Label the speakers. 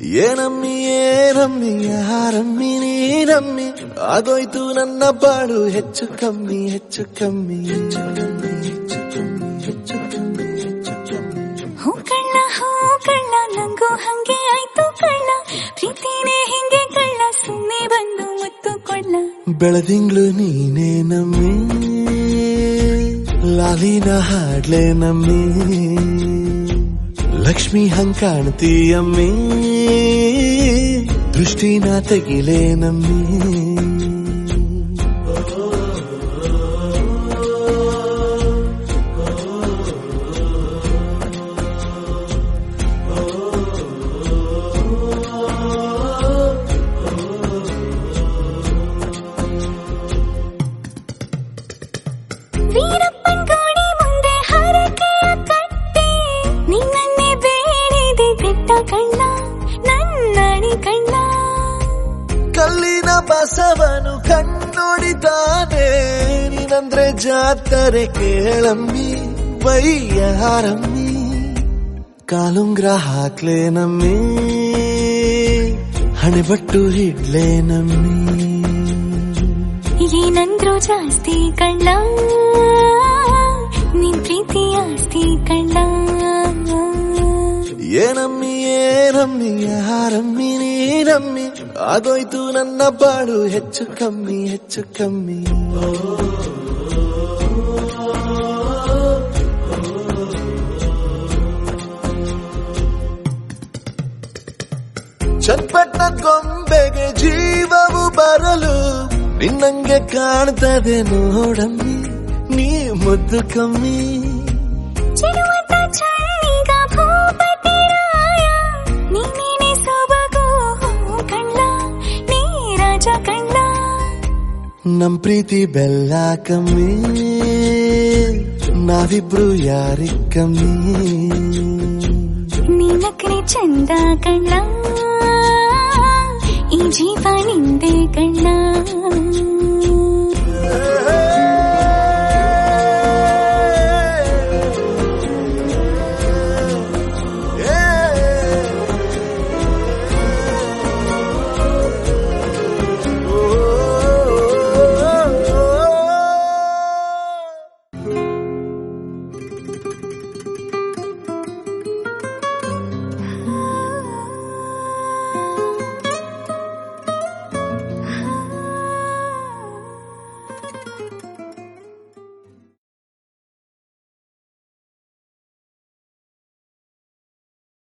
Speaker 1: ಏನಮ್ಮಿ ಏನಮ್ಮಿ ಯಾರಮ್ಮಿ ನೀನಮ್ಮಿ ಆಗೋಯ್ತು ನನ್ನ ಬಾಳು ಹೆಚ್ಚು ಕಮ್ಮಿ ಹೆಚ್ಚು ಕಮ್ಮಿ ಹೆಚ್ಚು ಕಮ್ಮಿ ಹೆಚ್ಚು ಕಮ್ಮಿ ಹೆಚ್ಚು ಕಮ್ಮಿ ಹೆಚ್ಚು ಕಮ್ಮಿ
Speaker 2: ಹೂ ಕಳ್ಳ ಹೂ ಕಳ್ಳ ನಂಗೂ ಹಂಗೆ ಆಯ್ತು ಕಳ್ಳ ಪ್ರೀತಿನೇ ಹಿಂಗೆ ಕಳ್ಳ ಸುಮ್ಮನೆ ಬಂದು ಮುತ್ತು ಕೊಳ್ಳ
Speaker 1: ಬೆಳದಿಂಗ್ಳು ನೀನೇ ನಮ್ಮಿ ಲಾಲಿನ ಹಾಡ್ಲೆ ನಮ್ಮಿ ಲಕ್ಷ್ಮಿ ಹಂಗ್ ಕಾಣ್ತೀಯಮ್ಮಿ ದೃಷ್ಟಿನ ತೆಗಿಲೆ ನಮ್ಮಿ
Speaker 2: ವೀರಪ್ಪನ್ ಗೋಡಿ ಮುಂದೆ ಹರಕೆಯ ಕಟ್ಟಿ ನಿನ್ನನ್ನೇ ಬೇಡಿದೆ ಬಿಟ್ಟ ಕಣ್ಣ ನನ್ನಡಿ ಕಣ್ಣ
Speaker 1: ಕಲ್ಲಿನ ಬಸವನು ಕಣ್ಣೊಡಿತಾನೆ ನೀನಂದ್ರೆ ಜಾತರೆ ಕೇಳಮ್ಮಿ ಬೈಯಾರಮ್ಮಿ ಕಾಲುಂಗ್ರ ಹಾಕ್ಲೆ ನಮ್ಮಿ ಹಣೆಬಟ್ಟು ಹಿಡ್ಲೆ ನಮ್ಮಿ
Speaker 2: ಏನಂದ್ರು ಜಾಸ್ತಿ ಕಳ್ಳ ನಿನ್ ಪ್ರೀತಿ ಆಸ್ತಿ ಕಳ್ಳ
Speaker 1: ಏನಮ್ಮಿ ಏನಮ್ಮಿ ಯಾರಮ್ಮಿ ನೀನಮ್ಮಿ ಆಗೋಯ್ತು ನನ್ನ ಬಾಳು ಹೆಚ್ಚು ಕಮ್ಮಿ ಹೆಚ್ಚು ಕಮ್ಮಿ ಚಟ್ಪಟ್ನ ಗೊಂಬೆಗೆ ಜೀವವು ಬರಲು ನಿನ್ನಂಗೆ ಕಾಣ್ತದೆ ನೋಡಮ್ಮಿ ನೀ ಮುದ್ದು ಕಮ್ಮಿ
Speaker 2: ಚಿರುವಂತ ಚಳ್ಳಿಗ ಭೂಪತಿ ರಾಯ ನೀನೇನೆ ಸೊಬಗು ಕಳ್ಳ ನೀ ರಾಜ ಕಳ್ಳ
Speaker 1: ನಮ್ ಪ್ರೀತಿ ಬೆಲ್ಲ ಕಮ್ಮಿ ನಾವಿಬ್ರು ಯಾರಿ ಕಮ್ಮಿ
Speaker 2: ನೀನಕ್ರೆ ಚಂದ ಕಳ್ಳ ಈ ಜೀವ ನಿಂದೆ ಕಳ್ಳ